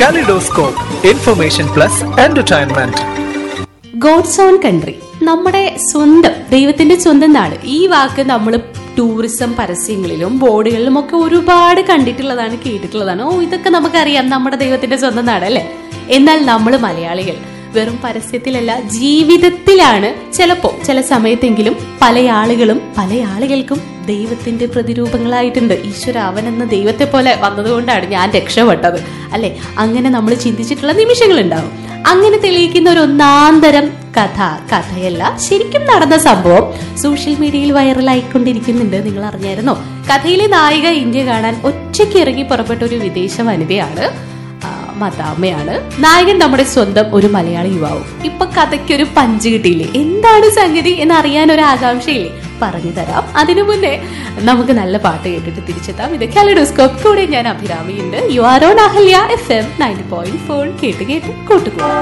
Kaleidoscope, information plus entertainment. God's own country നമ്മുടെ സ്വന്തം ദൈവത്തിന്റെ സ്വന്തം നാട് ഈ വാക്ക് നമ്മൾ ടൂറിസം പരസ്യങ്ങളിലും ബോർഡുകളിലും ഒക്കെ ഒരുപാട് കണ്ടിട്ടുള്ളതാണ് കേട്ടിട്ടുള്ളതാണ് ഓ ഇതൊക്കെ നമുക്കറിയാം നമ്മുടെ ദൈവത്തിന്റെ സ്വന്തം നാട് അല്ലേ എന്നാൽ നമ്മൾ മലയാളികൾ വെറും പരസ്യത്തിലല്ല ജീവിതത്തിലാണ് ചിലപ്പോ ചില സമയത്തെങ്കിലും പല ആളുകളും പല ആളുകൾക്കും ദൈവത്തിന്റെ പ്രതിരൂപങ്ങളായിട്ടുണ്ട് ഈശ്വര അവൻ എന്ന ദൈവത്തെ പോലെ വന്നതുകൊണ്ടാണ് ഞാൻ രക്ഷപ്പെട്ടത് അല്ലെ അങ്ങനെ നമ്മൾ ചിന്തിച്ചിട്ടുള്ള നിമിഷങ്ങൾ ഉണ്ടാവും അങ്ങനെ തെളിയിക്കുന്ന ഒരു ഒന്നാന്തരം കഥ കഥയല്ല ശരിക്കും നടന്ന സംഭവം സോഷ്യൽ മീഡിയയിൽ വൈറലായിക്കൊണ്ടിരിക്കുന്നുണ്ട് നിങ്ങൾ അറിഞ്ഞായിരുന്നോ കഥയിലെ നായിക ഇന്ത്യ കാണാൻ ഒറ്റയ്ക്ക് ഇറങ്ങി പുറപ്പെട്ട ഒരു വിദേശ വനിതയാണ് ആ, മദാമ്മയാണ് നായകൻ നമ്മുടെ സ്വന്തം ഒരു മലയാളി യുവാവും ഇപ്പൊ കഥയ്ക്ക് ഒരു പഞ്ച് കിട്ടിയില്ലേ എന്താണ് സംഗതി എന്ന് അറിയാൻ ഒരു ആകാംക്ഷയില്ലേ പറഞ്ഞു തരാം അതിനു മുന്നേ നമുക്ക് നല്ല പാട്ട് കേട്ടിട്ട് തിരിച്ചെത്താം ഇത് കാലഡോസ്കോപ്പ് കൂടെ ഞാൻ അഭിരാമിയുണ്ട് you are on Ahalya F M ninety point four കേട്ട് കേട്ട് കൂട്ടുകൂടാം